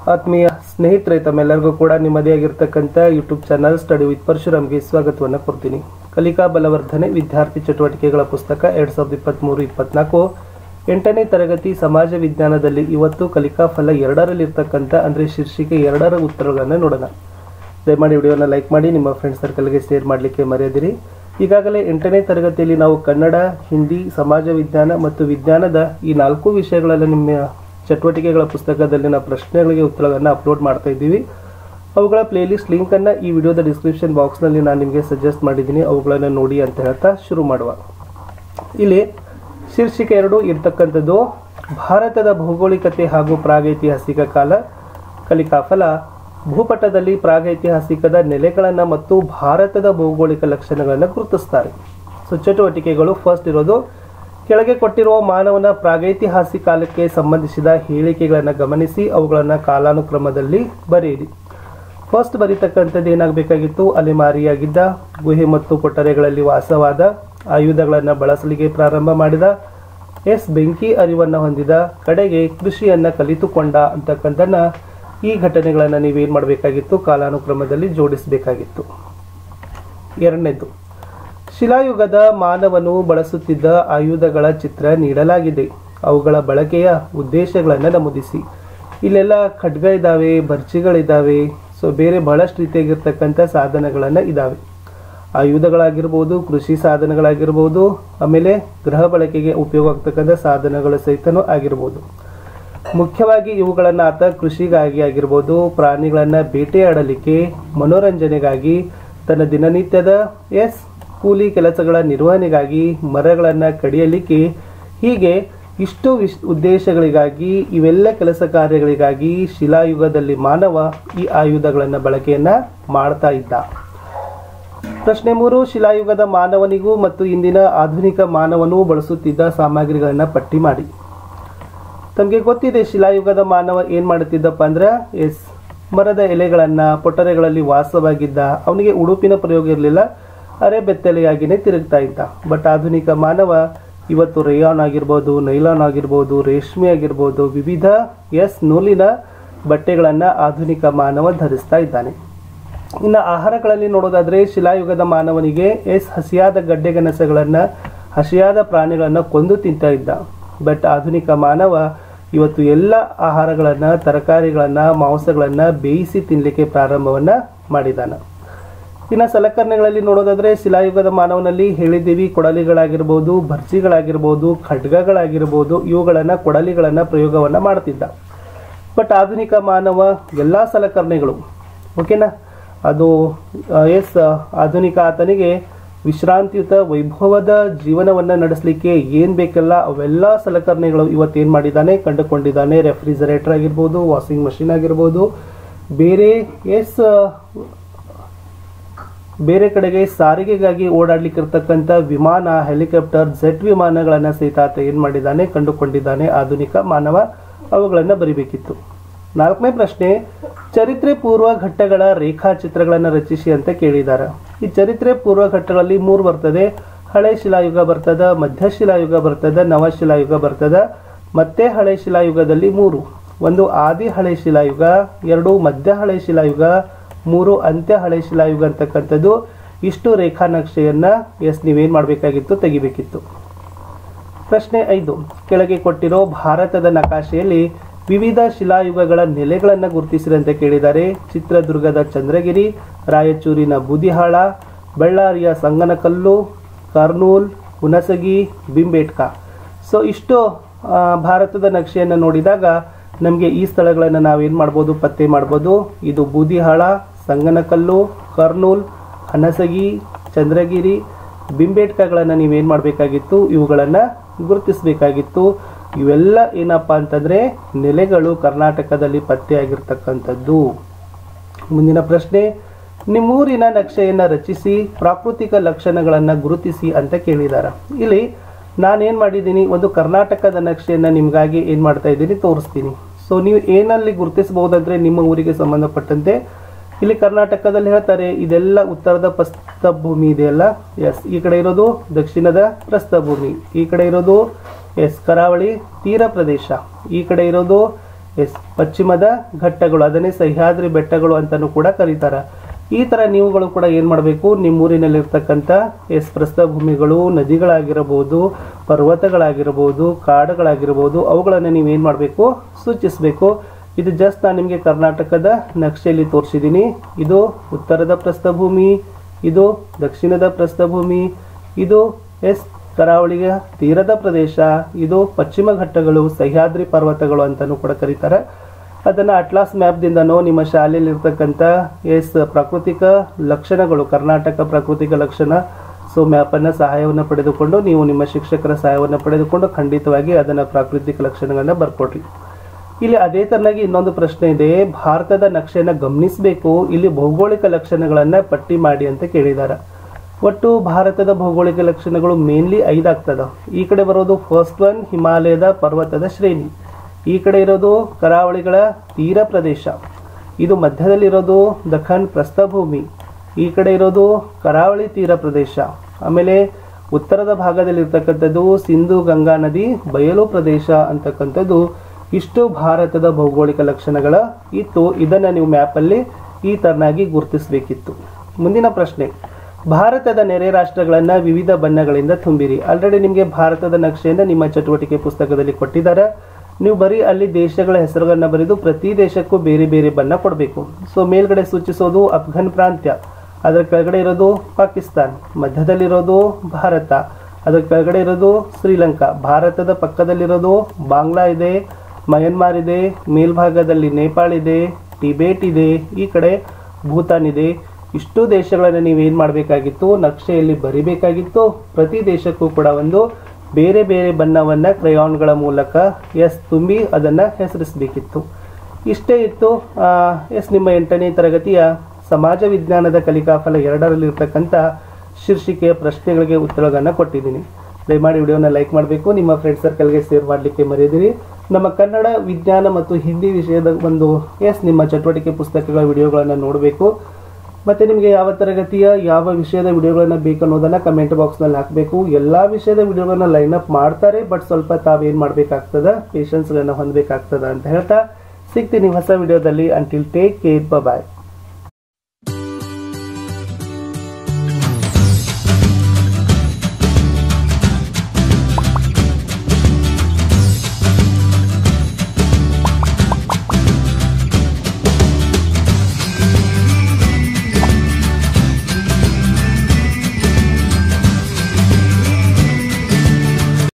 ಆತ್ಮೀಯ ಸ್ನೇಹಿತರೆ ತಮ್ಮೆಲ್ಲರಿಗೂ ಕೂಡ ನಿಮ್ಮದೇ ಆಗಿರ್ತಕ್ಕಂಥ ಯೂಟ್ಯೂಬ್ ಚಾನಲ್ ಸ್ಟಡಿ ವಿತ್ ಪರಶುರಾಮ್ಗೆ ಸ್ವಾಗತವನ್ನು ಕೊಡ್ತೀನಿ ಕಲಿಕಾ ಬಲವರ್ಧನೆ ವಿದ್ಯಾರ್ಥಿ ಚಟುವಟಿಕೆಗಳ ಪುಸ್ತಕ ಎರಡ್ ಸಾವಿರದ ಇಪ್ಪತ್ತ್ಮೂರು ಇಪ್ಪತ್ನಾಲ್ಕು ಎಂಟನೇ ತರಗತಿ ಸಮಾಜ ವಿಜ್ಞಾನದಲ್ಲಿ ಇವತ್ತು ಕಲಿಕಾ ಫಲ ಎರಡರಲ್ಲಿರ್ತಕ್ಕಂಥ ಅಂದರೆ ಶೀರ್ಷಿಕೆ ಎರಡರ ಉತ್ತರಗಳನ್ನು ನೋಡೋಣ ದಯಮಾಡಿ ವಿಡಿಯೋನ ಲೈಕ್ ಮಾಡಿ ನಿಮ್ಮ ಫ್ರೆಂಡ್ ಸರ್ಕಲ್ಗೆ ಶೇರ್ ಮಾಡಲಿಕ್ಕೆ ಮರೆಯದಿರಿ ಈಗಾಗಲೇ ಎಂಟನೇ ತರಗತಿಯಲ್ಲಿ ನಾವು ಕನ್ನಡ ಹಿಂದಿ ಸಮಾಜ ವಿಜ್ಞಾನ ಮತ್ತು ವಿಜ್ಞಾನದ ಈ ನಾಲ್ಕು ವಿಷಯಗಳಲ್ಲಿ ನಿಮ್ಮ ಚಟುವಟಿಕೆಗಳ ಪುಸ್ತಕದಲ್ಲಿನ ಪ್ರಶ್ನೆಗಳಿಗೆ ಉತ್ತರಗಳನ್ನು ಅಪ್ಲೋಡ್ ಮಾಡ್ತಾ ಇದ್ದೀವಿ ಅವುಗಳ ಪ್ಲೇಲಿಸ್ಟ್ ಲಿಂಕನ್ನು ಈ ವಿಡಿಯೋದ ಡಿಸ್ಕ್ರಿಪ್ಷನ್ ಬಾಕ್ಸ್ನಲ್ಲಿ ನಾನು ನಿಮಗೆ ಸಜೆಸ್ಟ್ ಮಾಡಿದ್ದೀನಿ ಅವುಗಳನ್ನು ನೋಡಿ ಅಂತ ಹೇಳ್ತಾ ಶುರು ಮಾಡುವ ಇಲ್ಲಿ ಶೀರ್ಷಿಕೆ ಎರಡು ಇರ್ತಕ್ಕಂಥದ್ದು ಭಾರತದ ಭೌಗೋಳಿಕತೆ ಹಾಗೂ ಪ್ರಾಗೈತಿಹಾಸಿಕ ಕಾಲ ಕಲಿಕಾಫಲ ಭೂಪಟದಲ್ಲಿ ಪ್ರಾಗೈತಿಹಾಸಿಕದ ನೆಲೆಗಳನ್ನು ಮತ್ತು ಭಾರತದ ಭೌಗೋಳಿಕ ಲಕ್ಷಣಗಳನ್ನು ಗುರುತಿಸ್ತಾರೆ ಸೊ ಚಟುವಟಿಕೆಗಳು ಫಸ್ಟ್ ಇರೋದು ಕೆಳಗೆ ಕೊಟ್ಟಿರುವ ಮಾನವನ ಪ್ರಾಗೈತಿಹಾಸಿಕ ಕಾಲಕ್ಕೆ ಸಂಬಂಧಿಸಿದ ಹೇಳಿಕೆಗಳನ್ನು ಗಮನಿಸಿ ಅವುಗಳನ್ನು ಕಾಲಾನುಕ್ರಮದಲ್ಲಿ ಬರೆಯಿರಿ ಫಸ್ಟ್ ಬರೀತಕ್ಕಂಥದ್ದು ಏನಾಗಬೇಕಾಗಿತ್ತು ಅಲೆಮಾರಿಯಾಗಿದ್ದ ಗುಹೆ ಮತ್ತು ಕೊಠರೆಗಳಲ್ಲಿ ವಾಸವಾದ ಆಯುಧಗಳನ್ನು ಬಳಸಲಿಕ್ಕೆ ಪ್ರಾರಂಭ ಮಾಡಿದ ಎಸ್ ಬೆಂಕಿ ಅರಿವನ್ನು ಹೊಂದಿದ ಕಡೆಗೆ ಕೃಷಿಯನ್ನು ಕಲಿತುಕೊಂಡ ಅಂತಕ್ಕಂಥನ್ನ ಈ ಘಟನೆಗಳನ್ನು ನೀವೇನು ಮಾಡಬೇಕಾಗಿತ್ತು ಕಾಲಾನುಕ್ರಮದಲ್ಲಿ ಜೋಡಿಸಬೇಕಾಗಿತ್ತು ಎರಡನೇದು ಶಿಲಾಯುಗದ ಮಾನವನು ಬಳಸುತ್ತಿದ್ದ ಆಯುಧಗಳ ಚಿತ್ರ ನೀಡಲಾಗಿದೆ ಅವುಗಳ ಬಳಕೆಯ ಉದ್ದೇಶಗಳನ್ನು ನಮೂದಿಸಿ ಇಲ್ಲೆಲ್ಲ ಖಡ್ಗ ಇದ್ದಾವೆ ಬರ್ಚಿಗಳಿದ್ದಾವೆ ಸೊ ಬೇರೆ ಬಹಳಷ್ಟು ರೀತಿಯಾಗಿರ್ತಕ್ಕಂಥ ಸಾಧನಗಳನ್ನು ಇದ್ದಾವೆ ಆಯುಧಗಳಾಗಿರ್ಬೋದು ಕೃಷಿ ಸಾಧನಗಳಾಗಿರ್ಬೋದು ಆಮೇಲೆ ಗೃಹ ಬಳಕೆಗೆ ಉಪಯೋಗ ಆಗ್ತಕ್ಕಂಥ ಸಾಧನಗಳು ಸಹಿತನೂ ಆಗಿರ್ಬೋದು ಮುಖ್ಯವಾಗಿ ಇವುಗಳನ್ನು ಆತ ಕೃಷಿಗಾಗಿ ಆಗಿರ್ಬೋದು ಪ್ರಾಣಿಗಳನ್ನು ಬೇಟೆಯಾಡಲಿಕ್ಕೆ ಮನೋರಂಜನೆಗಾಗಿ ತನ್ನ ದಿನನಿತ್ಯದ ಎಸ್ ಕೂಲಿ ಕೆಲಸಗಳ ನಿರ್ವಹಣೆಗಾಗಿ ಮರಗಳನ್ನು ಕಡಿಯಲಿಕ್ಕೆ ಹೀಗೆ ಇಷ್ಟು ವಿಶ್ ಉದ್ದೇಶಗಳಿಗಾಗಿ ಇವೆಲ್ಲ ಕೆಲಸ ಕಾರ್ಯಗಳಿಗಾಗಿ ಶಿಲಾಯುಗದಲ್ಲಿ ಮಾನವ ಈ ಆಯುಧಗಳನ್ನು ಬಳಕೆಯನ್ನು ಮಾಡ್ತಾ ಇದ್ದ ಪ್ರಶ್ನೆ ಮೂರು ಶಿಲಾಯುಗದ ಮಾನವನಿಗೂ ಮತ್ತು ಇಂದಿನ ಆಧುನಿಕ ಮಾನವನೂ ಬಳಸುತ್ತಿದ್ದ ಸಾಮಗ್ರಿಗಳನ್ನು ಪಟ್ಟಿ ಮಾಡಿ ತಮಗೆ ಗೊತ್ತಿದೆ ಶಿಲಾಯುಗದ ಮಾನವ ಏನು ಮಾಡುತ್ತಿದ್ದಪ್ಪ ಅಂದ್ರೆ ಎಸ್ ಮರದ ಎಲೆಗಳನ್ನು ಪೊಟರೆಗಳಲ್ಲಿ ವಾಸವಾಗಿದ್ದ ಅವನಿಗೆ ಉಡುಪಿನ ಪ್ರಯೋಗ ಇರಲಿಲ್ಲ ಅರೆ ಬೆತ್ತಲೆಯಾಗಿನೇ ತಿರುಗ್ತಾ ಇದ್ದ ಬಟ್ ಆಧುನಿಕ ಮಾನವ ಇವತ್ತು ರೇಯಾನ್ ಆಗಿರ್ಬೋದು ನೈಲಾನ್ ಆಗಿರ್ಬೋದು ರೇಷ್ಮೆ ಆಗಿರ್ಬೋದು ವಿವಿಧ ಎಸ್ ನೂಲಿನ ಬಟ್ಟೆಗಳನ್ನು ಆಧುನಿಕ ಮಾನವ ಧರಿಸ್ತಾ ಇದ್ದಾನೆ ಇನ್ನು ಆಹಾರಗಳಲ್ಲಿ ನೋಡೋದಾದ್ರೆ ಶಿಲಾಯುಗದ ಮಾನವನಿಗೆ ಎಸ್ ಹಸಿಯಾದ ಗಡ್ಡೆಗೆನಸಗಳನ್ನು ಹಸಿಯಾದ ಪ್ರಾಣಿಗಳನ್ನು ಕೊಂದು ತಿಂತಾ ಇದ್ದ ಬಟ್ ಆಧುನಿಕ ಮಾನವ ಇವತ್ತು ಎಲ್ಲ ಆಹಾರಗಳನ್ನು ತರಕಾರಿಗಳನ್ನು ಮಾಂಸಗಳನ್ನು ಬೇಯಿಸಿ ತಿನ್ನಲಿಕ್ಕೆ ಪ್ರಾರಂಭವನ್ನು ಮಾಡಿದ್ದಾನೆ ಇನ್ನು ಸಲಕರಣೆಗಳಲ್ಲಿ ನೋಡೋದಾದ್ರೆ ಶಿಲಾಯುಗದ ಮಾನವನಲ್ಲಿ ಹೇಳಿದ್ದೀವಿ ಕೊಡಲಿಗಳಾಗಿರ್ಬೋದು ಭರ್ಜಿಗಳಾಗಿರ್ಬೋದು ಖಡ್ಗಗಳಾಗಿರ್ಬೋದು ಇವುಗಳನ್ನು ಕೊಡಲಿಗಳನ್ನು ಪ್ರಯೋಗವನ್ನು ಮಾಡ್ತಿದ್ದ ಬಟ್ ಆಧುನಿಕ ಮಾನವ ಎಲ್ಲ ಸಲಕರಣೆಗಳು ಓಕೆನಾ ಅದು ಎಸ್ ಆಧುನಿಕ ಆತನಿಗೆ ವಿಶ್ರಾಂತಿಯುತ ವೈಭವದ ಜೀವನವನ್ನು ನಡೆಸಲಿಕ್ಕೆ ಏನು ಬೇಕಲ್ಲ ಅವೆಲ್ಲ ಸಲಕರಣೆಗಳು ಇವತ್ತೇನು ಮಾಡಿದ್ದಾನೆ ಕಂಡುಕೊಂಡಿದ್ದಾನೆ ರೆಫ್ರಿಜರೇಟರ್ ಆಗಿರ್ಬೋದು ವಾಷಿಂಗ್ ಮಷಿನ್ ಆಗಿರ್ಬೋದು ಬೇರೆ ಎಸ್ ಬೇರೆ ಕಡೆಗೆ ಸಾರಿಗೆಗಾಗಿ ಓಡಾಡ್ಲಿಕ್ಕಿರ್ತಕ್ಕಂಥ ವಿಮಾನ ಹೆಲಿಕಾಪ್ಟರ್ ಜೆಟ್ ವಿಮಾನಗಳನ್ನು ಸಹಿತ ಆತ ಏನು ಮಾಡಿದ್ದಾನೆ ಕಂಡುಕೊಂಡಿದ್ದಾನೆ ಆಧುನಿಕ ಮಾನವ ಅವುಗಳನ್ನು ಬರಿಬೇಕಿತ್ತು ನಾಲ್ಕನೇ ಪ್ರಶ್ನೆ ಚರಿತ್ರೆ ಪೂರ್ವ ಘಟ್ಟಗಳ ರೇಖಾಚಿತ್ರಗಳನ್ನು ರಚಿಸಿ ಅಂತ ಕೇಳಿದ್ದಾರೆ ಈ ಚರಿತ್ರೆ ಪೂರ್ವ ಘಟ್ಟಗಳಲ್ಲಿ ಮೂರು ಬರ್ತದೆ ಹಳೆ ಶಿಲಾಯುಗ ಬರ್ತದ ಮಧ್ಯ ಶಿಲಾಯುಗ ಬರ್ತದ ನವಶಿಲಾಯುಗ ಬರ್ತದ ಮತ್ತೆ ಹಳೆ ಶಿಲಾಯುಗದಲ್ಲಿ ಮೂರು ಒಂದು ಆದಿ ಹಳೆ ಶಿಲಾಯುಗ ಎರಡು ಮಧ್ಯ ಹಳೆ ಶಿಲಾಯುಗ ಮೂರು ಅಂತ್ಯ ಹಳೆ ಶಿಲಾಯುಗ ಅಂತಕ್ಕಂಥದ್ದು ಇಷ್ಟು ರೇಖಾ ನಕ್ಷೆಯನ್ನ ಎಸ್ ನೀವೇನ್ ಮಾಡಬೇಕಾಗಿತ್ತು ತೆಗಿಬೇಕಿತ್ತು ಪ್ರಶ್ನೆ ಐದು ಕೆಳಗೆ ಕೊಟ್ಟಿರೋ ಭಾರತದ ನಕಾಶೆಯಲ್ಲಿ ವಿವಿಧ ಶಿಲಾಯುಗಗಳ ನೆಲೆಗಳನ್ನು ಗುರುತಿಸಿರಿ ಅಂತ ಕೇಳಿದ್ದಾರೆ ಚಿತ್ರದುರ್ಗದ ಚಂದ್ರಗಿರಿ ರಾಯಚೂರಿನ ಬೂದಿಹಾಳ ಬಳ್ಳಾರಿಯ ಸಂಗನಕಲ್ಲು ಕರ್ನೂಲ್ ಹುಣಸಗಿ ಬಿಂಬೇಟ್ಕ ಸೊ ಇಷ್ಟು ಆ, ಭಾರತದ ನಕ್ಷೆಯನ್ನು ನೋಡಿದಾಗ ನಮಗೆ ಈ ಸ್ಥಳಗಳನ್ನು ನಾವೇನು ಮಾಡ್ಬೋದು ಪತ್ತೆ ಮಾಡ್ಬೋದು ಇದು ಬೂದಿಹಾಳ ಸಂಗನಕಲ್ಲು ಕರ್ನೂಲ್ ಹನಸಗಿ ಚಂದ್ರಗಿರಿ ಬಿಂಬೇಟ್ಕಗಳನ್ನು ನೀವೇನು ಮಾಡಬೇಕಾಗಿತ್ತು ಇವುಗಳನ್ನು ಗುರುತಿಸಬೇಕಾಗಿತ್ತು ಇವೆಲ್ಲ ಏನಪ್ಪ ಅಂತಂದರೆ ನೆಲೆಗಳು ಕರ್ನಾಟಕದಲ್ಲಿ ಪತ್ತೆಯಾಗಿರ್ತಕ್ಕಂಥದ್ದು ಮುಂದಿನ ಪ್ರಶ್ನೆ ನಿಮ್ಮೂರಿನ ನಕ್ಷೆಯನ್ನು ರಚಿಸಿ ಪ್ರಾಕೃತಿಕ ಲಕ್ಷಣಗಳನ್ನು ಗುರುತಿಸಿ ಅಂತ ಕೇಳಿದ್ದಾರೆ ಇಲ್ಲಿ ನಾನೇನು ಮಾಡಿದ್ದೀನಿ ಒಂದು ಕರ್ನಾಟಕದ ನಕ್ಷೆಯನ್ನು ನಿಮಗಾಗಿ ಏನು ಮಾಡ್ತಾ ಇದ್ದೀನಿ ತೋರಿಸ್ತೀನಿ ಸೊ ನೀವು ಏನಲ್ಲಿ ಗುರುತಿಸಬಹುದಂದ್ರೆ ನಿಮ್ಮ ಊರಿಗೆ ಸಂಬಂಧಪಟ್ಟಂತೆ ಇಲ್ಲಿ ಕರ್ನಾಟಕದಲ್ಲಿ ಹೇಳ್ತಾರೆ ಇದೆಲ್ಲ ಉತ್ತರದ ಪ್ರಸ್ಥಭೂಮಿ ಇದೆಯಲ್ಲ ಎಸ್ ಈ ಕಡೆ ಇರೋದು ದಕ್ಷಿಣದ ಪ್ರಸ್ಥಭೂಮಿ ಈ ಕಡೆ ಇರೋದು ಎಸ್ ಕರಾವಳಿ ತೀರ ಪ್ರದೇಶ ಈ ಕಡೆ ಇರೋದು ಎಸ್ ಪಶ್ಚಿಮದ ಘಟ್ಟಗಳು ಅದನ್ನೇ ಸಹ್ಯಾದ್ರಿ ಬೆಟ್ಟಗಳು ಅಂತಾನೂ ಕೂಡ ಕರೀತಾರ ಈ ತರ ನೀವುಗಳು ಕೂಡ ಏನ್ ಮಾಡಬೇಕು ನಿಮ್ಮೂರಿನಲ್ಲಿರ್ತಕ್ಕಂಥ ಎಸ್ ಪ್ರಸ್ಥಭೂಮಿಗಳು ನದಿಗಳಾಗಿರಬಹುದು ಪರ್ವತಗಳಾಗಿರಬಹುದು ಕಾಡುಗಳಾಗಿರಬಹುದು ಅವುಗಳನ್ನು ನೀವು ಏನ್ ಮಾಡಬೇಕು ಸೂಚಿಸಬೇಕು ಇದು ಜಸ್ಟ್ ನಾನು ನಿಮಗೆ ಕರ್ನಾಟಕದ ನಕ್ಷೆಯಲ್ಲಿ ತೋರಿಸಿದ್ದೀನಿ ಇದು ಉತ್ತರದ ಪ್ರಸ್ಥಭೂಮಿ ಇದು ದಕ್ಷಿಣದ ಪ್ರಸ್ಥಭೂಮಿ ಇದು ಎಸ್ ಕರಾವಳಿಯ ತೀರದ ಪ್ರದೇಶ ಇದು ಪಶ್ಚಿಮ ಘಟ್ಟಗಳು ಸಹ್ಯಾದ್ರಿ ಪರ್ವತಗಳು ಅಂತಾನೂ ಕೂಡ ಕರೀತಾರೆ ಅದನ್ನ ಅಟ್ಲಾಸ್ ಮ್ಯಾಪ್ದಿಂದನೋ ನಿಮ್ಮ ಶಾಲೆಯಲ್ಲಿ ಇರ್ತಕ್ಕಂಥ ಎಸ್ ಪ್ರಾಕೃತಿಕ ಲಕ್ಷಣಗಳು ಕರ್ನಾಟಕ ಪ್ರಾಕೃತಿಕ ಲಕ್ಷಣ ಸೊ ಮ್ಯಾಪನ್ನು ಸಹಾಯವನ್ನು ಪಡೆದುಕೊಂಡು ನೀವು ನಿಮ್ಮ ಶಿಕ್ಷಕರ ಸಹಾಯವನ್ನು ಪಡೆದುಕೊಂಡು ಖಂಡಿತವಾಗಿ ಅದನ್ನ ಪ್ರಾಕೃತಿಕ ಲಕ್ಷಣಗಳನ್ನ ಬರ್ಕೊಡ್ರಿ ಇಲ್ಲಿ ಅದೇ ತರನಾಗಿ ಇನ್ನೊಂದು ಪ್ರಶ್ನೆ ಇದೆ ಭಾರತದ ನಕ್ಷೆಯನ್ನ ಗಮನಿಸಬೇಕು ಇಲ್ಲಿ ಭೌಗೋಳಿಕ ಲಕ್ಷಣಗಳನ್ನ ಪಟ್ಟಿ ಮಾಡಿ ಅಂತ ಕೇಳಿದಾರ ಒಟ್ಟು ಭಾರತದ ಭೌಗೋಳಿಕ ಲಕ್ಷಣಗಳು ಮೇನ್ಲಿ ಐದಾಗ್ತದ ಈ ಕಡೆ ಬರೋದು ಫಸ್ಟ್ ಒನ್ ಹಿಮಾಲಯದ ಪರ್ವತದ ಶ್ರೇಣಿ ಈ ಕಡೆ ಇರೋದು ಕರಾವಳಿಗಳ ತೀರ ಪ್ರದೇಶ ಇದು ಮಧ್ಯದಲ್ಲಿರೋದು ದಖನ್ ಪ್ರಸ್ಥಭೂಮಿ ಈ ಕಡೆ ಇರೋದು ಕರಾವಳಿ ತೀರ ಪ್ರದೇಶ ಆಮೇಲೆ ಉತ್ತರದ ಭಾಗದಲ್ಲಿರ್ತಕ್ಕಂಥದ್ದು ಸಿಂಧು ಗಂಗಾ ನದಿ ಬಯಲು ಪ್ರದೇಶ ಅಂತಕ್ಕಂಥದ್ದು ಇಷ್ಟು ಭಾರತದ ಭೌಗೋಳಿಕ ಲಕ್ಷಣಗಳ ಇತ್ತು ಇದನ್ನ ನೀವು ಮ್ಯಾಪಲ್ಲಿ ಈ ತರನಾಗಿ ಗುರುತಿಸಬೇಕಿತ್ತು ಮುಂದಿನ ಪ್ರಶ್ನೆ ಭಾರತದ ನೆರೆ ರಾಷ್ಟ್ರಗಳನ್ನ ವಿವಿಧ ಬಣ್ಣಗಳಿಂದ ತುಂಬಿರಿ ಆಲ್ರೆಡಿ ನಿಮಗೆ ಭಾರತದ ನಕ್ಷೆಯನ್ನ ನಿಮ್ಮ ಚಟುವಟಿಕೆ ಪುಸ್ತಕದಲ್ಲಿ ಕೊಟ್ಟಿದ್ದಾರೆ ನೀವು ಬರೀ ಅಲ್ಲಿ ದೇಶಗಳ ಹೆಸರುಗಳನ್ನ ಬರೆದು ಪ್ರತಿ ದೇಶಕ್ಕೂ ಬೇರೆ ಬೇರೆ ಬಣ್ಣ ಕೊಡಬೇಕು ಸೊ ಮೇಲ್ಗಡೆ ಸೂಚಿಸೋದು ಅಫ್ಘಾನ್ ಪ್ರಾಂತ್ಯ ಅದರ ಕೆಳಗಡೆ ಇರೋದು ಪಾಕಿಸ್ತಾನ್ ಮಧ್ಯದಲ್ಲಿರೋದು ಭಾರತ ಅದರ ಕೆಳಗಡೆ ಇರೋದು ಶ್ರೀಲಂಕಾ ಭಾರತದ ಪಕ್ಕದಲ್ಲಿರೋದು ಬಾಂಗ್ಲಾ ಇದೆ ಮಯನ್ಮಾರ್ ಇದೆ ಮೇಲ್ಭಾಗದಲ್ಲಿ ನೇಪಾಳ ಇದೆ ಟಿಬೇಟ್ ಇದೆ ಈ ಕಡೆ ಭೂತಾನ್ ಇದೆ ಇಷ್ಟು ದೇಶಗಳನ್ನು ನೀವೇನು ಮಾಡಬೇಕಾಗಿತ್ತು ನಕ್ಷೆಯಲ್ಲಿ ಬರಿಬೇಕಾಗಿತ್ತು ಪ್ರತಿ ದೇಶಕ್ಕೂ ಕೂಡ ಒಂದು ಬೇರೆ ಬೇರೆ ಬಣ್ಣವನ್ನ ಕ್ರಯಾನ್ಗಳ ಮೂಲಕ ಎಸ್ ತುಂಬಿ ಅದನ್ನ ಹೆಸರಿಸಬೇಕಿತ್ತು ಇಷ್ಟೇ ಇತ್ತು ಆ, ಎಸ್ ನಿಮ್ಮ ಎಂಟನೇ ತರಗತಿಯ ಸಮಾಜ ವಿಜ್ಞಾನದ ಕಲಿಕಾಫಲ ಎರಡರಲ್ಲಿರ್ತಕ್ಕಂಥ ಶೀರ್ಷಿಕೆಯ ಪ್ರಶ್ನೆಗಳಿಗೆ ಉತ್ತರಗಳನ್ನು ಕೊಟ್ಟಿದ್ದೀನಿ ದಯಮಾಡಿ ವಿಡಿಯೋನ ಲೈಕ್ ಮಾಡಬೇಕು ನಿಮ್ಮ ಫ್ರೆಂಡ್ ಸರ್ಕಲ್ಗೆ ಶೇರ್ ಮಾಡಲಿಕ್ಕೆ ಮರೆಯದಿರಿ ನಮ್ಮ ಕನ್ನಡ ವಿಜ್ಞಾನ ಮತ್ತು ಹಿಂದಿ ವಿಷಯದ ಒಂದು ಎಸ್ ನಿಮ್ಮ ಚಟುವಟಿಕೆ ಪುಸ್ತಕಗಳ ವಿಡಿಯೋಗಳನ್ನು ನೋಡಬೇಕು ಮತ್ತೆ ನಿಮಗೆ ಯಾವ ತರಗತಿಯ ಯಾವ ವಿಷಯದ ವಿಡಿಯೋಗಳನ್ನ ಬೇಕು ಅನ್ನೋದನ್ನ ಕಮೆಂಟ್ ಬಾಕ್ಸ್ ನಲ್ಲಿ ಹಾಕಬೇಕು ಎಲ್ಲಾ ವಿಷಯದ ವಿಡಿಯೋಗಳನ್ನ ಲೈನ್ ಅಪ್ ಮಾಡ್ತಾರೆ ಬಟ್ ಸ್ವಲ್ಪ ತಾವೇನ್ ಮಾಡ್ಬೇಕಾಗ್ತದ ಪೇಷನ್ಸ್ ಗಳನ್ನ ಹೊಂದಬೇಕಾಗ್ತದ ಅಂತ ಹೇಳ್ತಾ ಸಿಗ್ತೀನಿ ಹೊಸ ವಿಡಿಯೋದಲ್ಲಿ ಅಂಟಿಲ್ ಟೇಕ್ ಕೇರ್ ಬಾಯ್